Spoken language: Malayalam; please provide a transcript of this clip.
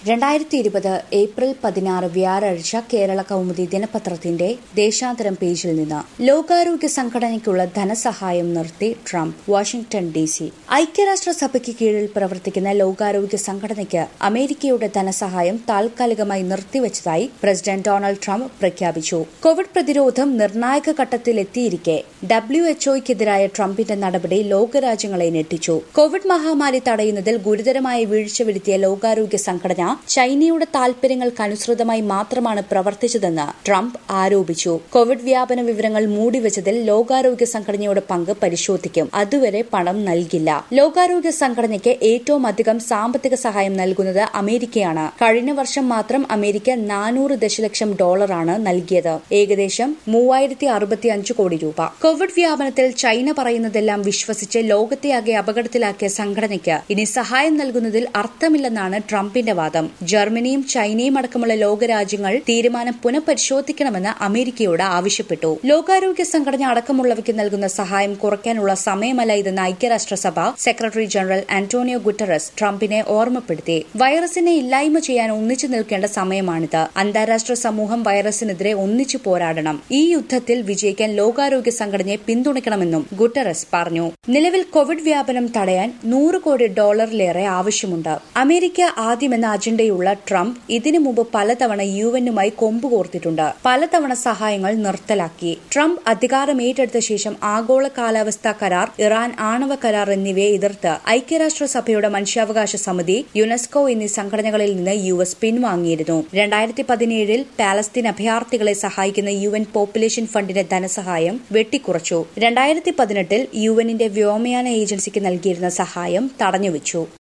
രണ്ടായിരത്തി ഇരുപത് ഏപ്രിൽ പതിനാറ് വ്യാഴാഴ്ച കേരള കൗമുദി ദിനപത്രത്തിന്റെ ദേശാന്തരം പേജിൽ നിന്ന് ലോകാരോഗ്യ സംഘടനയ്ക്കുള്ള ധനസഹായം നിർത്തി ട്രംപ് വാഷിംഗ്ടൺ ഡി സി ഐക്യരാഷ്ട്രസഭയ്ക്ക് കീഴിൽ പ്രവർത്തിക്കുന്ന ലോകാരോഗ്യ സംഘടനയ്ക്ക് അമേരിക്കയുടെ ധനസഹായം താൽക്കാലികമായി നിർത്തിവച്ചതായി പ്രസിഡന്റ് ഡൊണാൾഡ് ട്രംപ് പ്രഖ്യാപിച്ചു കോവിഡ് പ്രതിരോധം നിർണായക ഘട്ടത്തിലെത്തിയിരിക്കെ ഡബ്ല്യു എച്ച്ഒയ്ക്കെതിരായ ട്രംപിന്റെ നടപടി ലോകരാജ്യങ്ങളെ ഞെട്ടിച്ചു കോവിഡ് മഹാമാരി തടയുന്നതിൽ ഗുരുതരമായ വീഴ്ച വരുത്തിയ ലോകാരോഗ്യ സംഘടന ചൈനയുടെ താൽപര്യങ്ങൾക്കനുസൃതമായി മാത്രമാണ് പ്രവർത്തിച്ചതെന്ന് ട്രംപ് ആരോപിച്ചു കോവിഡ് വ്യാപന വിവരങ്ങൾ മൂടിവച്ചതിൽ ലോകാരോഗ്യ സംഘടനയുടെ പങ്ക് പരിശോധിക്കും അതുവരെ പണം നൽകില്ല ലോകാരോഗ്യ സംഘടനയ്ക്ക് ഏറ്റവും അധികം സാമ്പത്തിക സഹായം നൽകുന്നത് അമേരിക്കയാണ് കഴിഞ്ഞ വർഷം മാത്രം അമേരിക്ക നാനൂറ് ദശലക്ഷം ഡോളറാണ് നൽകിയത് ഏകദേശം മൂവായിരത്തി അറുപത്തി അഞ്ച് കോടി രൂപ കോവിഡ് വ്യാപനത്തിൽ ചൈന പറയുന്നതെല്ലാം വിശ്വസിച്ച് ലോകത്തെയാകെ അപകടത്തിലാക്കിയ സംഘടനയ്ക്ക് ഇനി സഹായം നൽകുന്നതിൽ അർത്ഥമില്ലെന്നാണ് ട്രംപിന്റെ വാദം ജർമ്മനിയും ചൈനയും അടക്കമുള്ള ലോകരാജ്യങ്ങൾ തീരുമാനം പുനഃപരിശോധിക്കണമെന്ന് അമേരിക്കയോട് ആവശ്യപ്പെട്ടു ലോകാരോഗ്യ സംഘടന അടക്കമുള്ളവയ്ക്ക് നൽകുന്ന സഹായം കുറയ്ക്കാനുള്ള സമയമല്ല ഇതെന്ന് ഐക്യരാഷ്ട്രസഭ സെക്രട്ടറി ജനറൽ ആന്റോണിയോ ഗുട്ടറസ് ട്രംപിനെ ഓർമ്മപ്പെടുത്തി വൈറസിനെ ഇല്ലായ്മ ചെയ്യാൻ ഒന്നിച്ചു നിൽക്കേണ്ട സമയമാണിത് അന്താരാഷ്ട്ര സമൂഹം വൈറസിനെതിരെ ഒന്നിച്ചു പോരാടണം ഈ യുദ്ധത്തിൽ വിജയിക്കാൻ ലോകാരോഗ്യ സംഘടനയെ പിന്തുണയ്ക്കണമെന്നും ഗുട്ടറസ് പറഞ്ഞു നിലവിൽ കോവിഡ് വ്യാപനം തടയാൻ നൂറ് കോടി ഡോളറിലേറെ ആവശ്യമുണ്ട് അമേരിക്ക ആദ്യമെന്ന അജണ്ടയുള്ള ട്രംപ് ഇതിനു മുമ്പ് പലതവണ യു എന്നുമായി കൊമ്പ് കോർത്തിട്ടുണ്ട് പലതവണ സഹായങ്ങൾ നിർത്തലാക്കി ട്രംപ് അധികാരം ഏറ്റെടുത്ത ശേഷം ആഗോള കാലാവസ്ഥാ കരാർ ഇറാൻ ആണവ കരാർ എന്നിവയെ എതിർത്ത് ഐക്യരാഷ്ട്രസഭയുടെ മനുഷ്യാവകാശ സമിതി യുനെസ്കോ എന്നീ സംഘടനകളിൽ നിന്ന് യു എസ് പിൻവാങ്ങിയിരുന്നു രണ്ടായിരത്തി പതിനേഴിൽ പാലസ്തീൻ അഭയാർത്ഥികളെ സഹായിക്കുന്ന യു എൻ പോപ്പുലേഷൻ ഫണ്ടിന്റെ ധനസഹായം വെട്ടിക്കുറച്ചു രണ്ടായിരത്തി പതിനെട്ടിൽ യു എന്നിന്റെ വ്യോമയാന ഏജൻസിക്ക് നൽകിയിരുന്ന സഹായം തടഞ്ഞുവച്ചു